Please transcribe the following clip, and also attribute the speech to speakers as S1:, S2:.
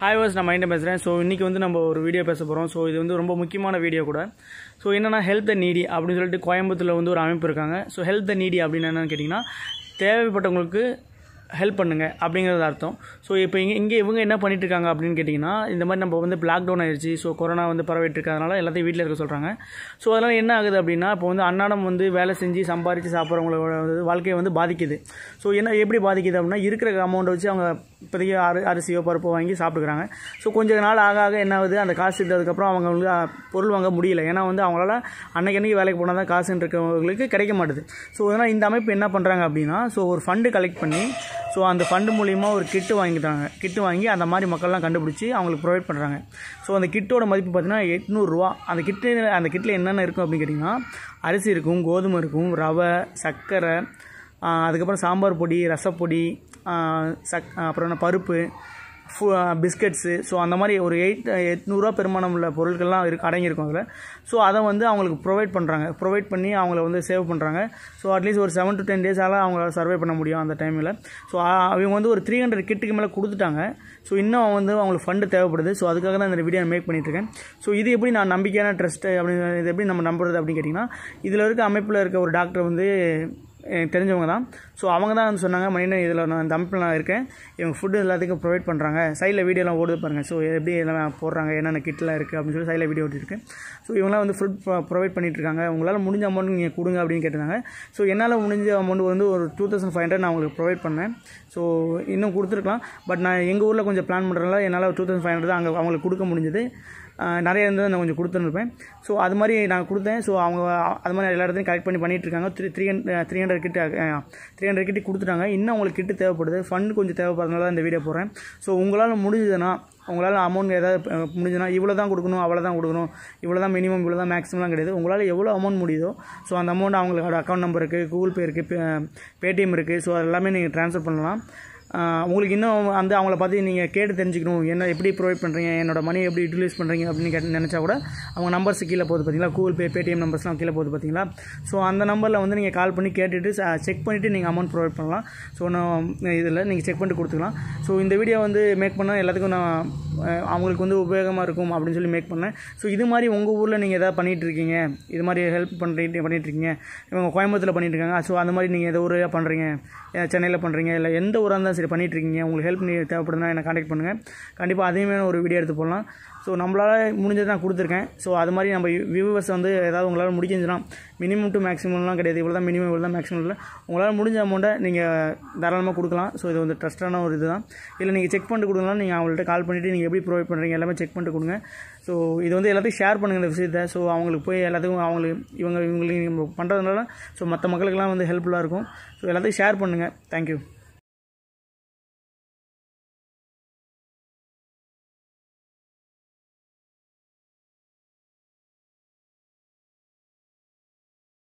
S1: hi was நான் மைண்டை பேசுகிறேன் ஸோ இன்றைக்கி வந்து நம்ம ஒரு வீடியோ பேச போகிறோம் ஸோ இது வந்து ரொம்ப முக்கியமான வீடியோ கூட ஸோ என்னென்னா ஹெல்த் த நீடி அப்படின்னு சொல்லிட்டு கோயம்புத்தூரில் வந்து ஒரு அமைப்பு இருக்காங்க ஸோ ஹெல்த் த நீடி அப்படின்னு என்னென்னு கேட்டிங்கன்னா தேவைப்பட்டவங்களுக்கு ஹெல்ப் பண்ணுங்க அப்படிங்கிறது அர்த்தம் ஸோ இப்போ இங்கே இங்கே இவங்க என்ன பண்ணிட்டு இருக்காங்க அப்படின்னு கேட்டிங்கன்னா இந்த மாதிரி நம்ம வந்து லாக்டவுன் ஆயிடுச்சு ஸோ கொரோனா வந்து பரவிட்டு இருக்கிறதுனால எல்லாத்தையும் வீட்டில் இருக்க சொல்கிறாங்க ஸோ அதனால் என்ன ஆகுது அப்படின்னா இப்போ வந்து அன்னாடம் வந்து வேலை செஞ்சு சம்பாரித்து சாப்பிட்றவங்களோட வந்து வாழ்க்கையை வந்து பாதிக்குது ஸோ என்ன எப்படி பாதிக்குது அப்படின்னா இருக்கிற அமௌண்ட்டை வச்சு அவங்க இப்போதைக்கு அரி அரிசியோ பருப்போ வாங்கி சாப்பிட்டுக்கிறாங்க ஸோ கொஞ்ச நாள் ஆக ஆக என்ன ஆகுது அந்த காசு இருந்ததுக்கப்புறம் அவங்க வந்து அஹ், பொருள் வாங்க முடியல ஏன்னா வந்து அவங்களால அன்னைக்கு அன்னைக்கு வேலைக்கு போனால் தான் காசுன்னு இருக்கவங்களுக்கு கிடைக்க மாட்டுது ஸோ அதனால் இந்த அமைப்பு என்ன பண்ணுறாங்க அப்படின்னா ஸோ ஒரு ஃபண்டு கலெக்ட் பண்ணி ஸோ அந்த ஃபண்டு மூலிமா ஒரு கிட்டு வாங்கிட்டாங்க கிட்டு வாங்கி அந்த மாதிரி மக்கள்லாம் கண்டுபிடிச்சி அவங்களுக்கு ப்ரொவைட் பண்ணுறாங்க ஸோ அந்த கிட்டோட மதிப்பு பார்த்தீங்கன்னா எட்நூறுரூவா அந்த கிட்டு அந்த கிட்டில் என்னென்ன இருக்கும் அப்படின்னு கேட்டிங்கன்னா அரிசி இருக்கும் கோதுமை இருக்கும் ரவை சர்க்கரை ஆஹ் அதுக்கப்புறம் சாம்பார் பொடி ரசப்பொடி ஆஹ் சக் அப்புறம் என்ன பருப்பு ஃபு பிஸ்கட்ஸு ஸோ அந்த மாதிரி ஒரு எயிட் எட்நூறுரூவா பெருமானம் உள்ள பொருட்கள்லாம் இருக்கு அடங்கியிருக்கும் அதில் ஸோ அதை வந்து அவங்களுக்கு ப்ரொவைட் பண்ணுறாங்க ப்ரொவைட் பண்ணி அவங்கள வந்து சேவ் பண்ணுறாங்க ஸோ அட்லீஸ்ட் ஒரு செவன் டு டென் டேஸால் அவங்களால சர்வே பண்ண முடியும் அந்த டைமில் ஸோ அவங்க வந்து ஒரு த்ரீ ஹண்ட்ரட் கிட்டுக்கு மேலே கொடுத்துட்டாங்க ஸோ இன்னும் வந்து அவங்களுக்கு ஃபண்டு தேவைப்படுது ஸோ அதுக்காக தான் இந்த வீடியோ மேக் பண்ணிட்டுருக்கேன் ஸோ இது எப்படி நான் நம்பிக்கையான ட்ரஸ்ட்டு அப்படின்னு இது எப்படி நம்ம நம்புறது அப்படின்னு கேட்டிங்கன்னா இதில் இருக்க அமைப்பில் இருக்க ஒரு டாக்டர் வந்து எனக்கு தெரிஞ்சவங்க தான் ஸோ அவங்க தான் வந்து சொன்னாங்க மணியன் இதில் நான் இந்த அமைப்பில் நான் இருக்கேன் இவங்க ஃபுட்டு எல்லாத்துக்கும் ப்ரொவைட் பண்ணுறாங்க சைடில் வீடியோலாம் ஓடுது பாருங்கள் ஸோ எப்படி எல்லாம் போடுறாங்க என்னென்ன கிட்லாம் இருக்குது அப்படின்னு சொல்லி சைடில் வீடியோ ஓட்டிருக்கு ஸோ இவங்களாம் வந்து ஃபுட் ப்ரொவைட் பண்ணிட்டு இருக்காங்க உங்களால் முடிஞ்ச அமௌண்ட் நீங்கள் கொடுங்க அப்படின்னு கேட்டிருந்தாங்க ஸோ என்னால் முடிஞ்ச அமௌண்ட் வந்து ஒரு டூ தௌசண்ட் ஃபைவ் ஹண்ட்ரட் நான் உங்களுக்கு ப்ரொவைட் பண்ணேன் ஸோ இன்னும் கொடுத்துருக்கலாம் பட் நான் எங்கள் ஊரில் கொஞ்சம் பிளான் பண்ணுறதுனால என்னால் டூ தௌசண்ட் ஃபைவ் ஹண்ட்ரட் தான் அங்கே அவங்களுக்கு கொடுக்க முடிஞ்சது ஆஹ் நிறைய இருந்தது நான் கொஞ்சம் கொடுத்துருப்பேன் ஸோ அது மாதிரி நான் கொடுத்தேன் ஸோ அவங்க அது மாதிரி எல்லா இடத்தையும் கலெக்ட் பண்ணி பண்ணிட்டு இருக்காங்க த்ரீ த்ரீ த்ரீ ஹண்ட்ரட் கிட்ட த்ரீ ஹண்ட்ரட் கிட்ட கொடுத்துட்டாங்க இன்னும் உங்களுக்கு கிட்ட தேவைப்படுது ஃபண்ட் கொஞ்சம் தேவைப்படுறதுனால தான் இந்த வீடியோ போடுறேன் ஸோ உங்களால் முடிஞ்சதுன்னா உங்களால் அமௌண்ட் ஏதாவது அஹ், முடிஞ்சுதுன்னா இவ்வளோ தான் கொடுக்கணும் அவ்வளோ தான் கொடுக்கணும் இவ்வளோ தான் மினிமம் இவ்வளோ தான் மேக்ஸிமம்லாம் கிடையாது உங்களால் எவ்வளோ அமௌண்ட் முடியுதோ ஸோ அந்த அமௌண்ட் அவங்களோட அக்கௌண்ட் நம்பர் இருக்குது கூகுள் பே இருக்குது பேடிஎம் இருக்குது ஸோ அது எல்லாமே நீங்கள் ட்ரான்ஸ்ஃபர் பண்ணலாம் ஆஹ் உங்களுக்கு இன்னும் அந்த அவங்கள பார்த்து நீங்கள் கேட்டு தெரிஞ்சுக்கணும் என்ன எப்படி ப்ரொவைட் பண்ணுறீங்க என்னோட மணி எப்படி யூட்டிலைஸ் பண்ணுறீங்க அப்படின்னு கேட்டு நினச்சா கூட அவங்க நம்பர்ஸ் கீழே போகுது பார்த்தீங்களா கூகுள் பே பேடிஎம் நம்பர்ஸ்லாம் கீழே போகுது பார்த்தீங்களா ஸோ அந்த நம்பரில் வந்து நீங்கள் கால் பண்ணி கேட்டுட்டு செக் பண்ணிவிட்டு நீங்கள் அமௌண்ட் ப்ரொவைட் பண்ணலாம் ஸோ நான் இதில் நீங்கள் செக் பண்ணிட்டு கொடுத்துக்கலாம் ஸோ இந்த வீடியோ வந்து மேக் பண்ணால் எல்லாத்துக்கும் நான் அஹ், அவங்களுக்கு வந்து உபயோகமாக இருக்கும் அப்படின்னு சொல்லி மேக் பண்ணேன் ஸோ இது மாதிரி உங்கள் ஊரில் நீங்கள் எதாவது பண்ணிகிட்டு இருக்கீங்க இது மாதிரி ஹெல்ப் பண்ணிட்டு பண்ணிட்டு இருக்கீங்க இவங்க கோயம்புத்தூரில் பண்ணிட்டு இருக்காங்க ஸோ அந்த மாதிரி நீங்கள் எந்த ஊரில் பண்ணுறீங்க சென்னையில் பண்ணுறீங்க இல்லை எந்த ஊராக இருந்தாலும் சரி பண்ணிட்டு இருக்கீங்க உங்களுக்கு ஹெல்ப் நீ தேவைப்படுதுன்னா என்னை காண்டாக்ட் பண்ணுங்கள் கண்டிப்பாக அதையுமே ஒரு வீடியோ எடுத்து போடலாம் ஸோ நம்மளால் முடிஞ்சது நான் கொடுத்துருக்கேன் ஸோ அது மாதிரி நம்ம வியூவர்ஸ் வந்து ஏதாவது உங்களால் முடிஞ்சுன்னா மினிமம் டு மேக்ஸிமம்லாம் கிடையாது இவ்வளோ தான் மினிமம் இவ்வளோ தான் மேக்ஸிமம் இல்லை உங்களால் முடிஞ்ச அமௌண்ட்டை நீங்கள் தாராளமாக கொடுக்கலாம் ஸோ இது வந்து ட்ரஸ்டான ஒரு இது தான் இல்லை நீங்கள் செக் பண்ணிட்டு கொடுக்கலாம் நீங்கள் அவங்கள்ட்ட கால் பண்ணிவிட்டு நீங்கள் எப்படி ப்ரொவைட் பண்ணுறீங்க எல்லாமே செக் பண்ணிட்டு கொடுங்க ஸோ இது வந்து எல்லாத்தையும் ஷேர் பண்ணுங்கள் இந்த விஷயத்தை ஸோ அவங்களுக்கு போய் எல்லாத்துக்கும் அவங்களுக்கு இவங்க இவங்களுக்கு நம்ம பண்ணுறதுனால ஸோ மற்ற மக்களுக்கெல்லாம் வந்து ஹெல்ப்ஃபுல்லாக இருக்கும் ஸோ எல்லாத்தையும் ஷேர் பண்ணுங்கள் தேங்க்யூ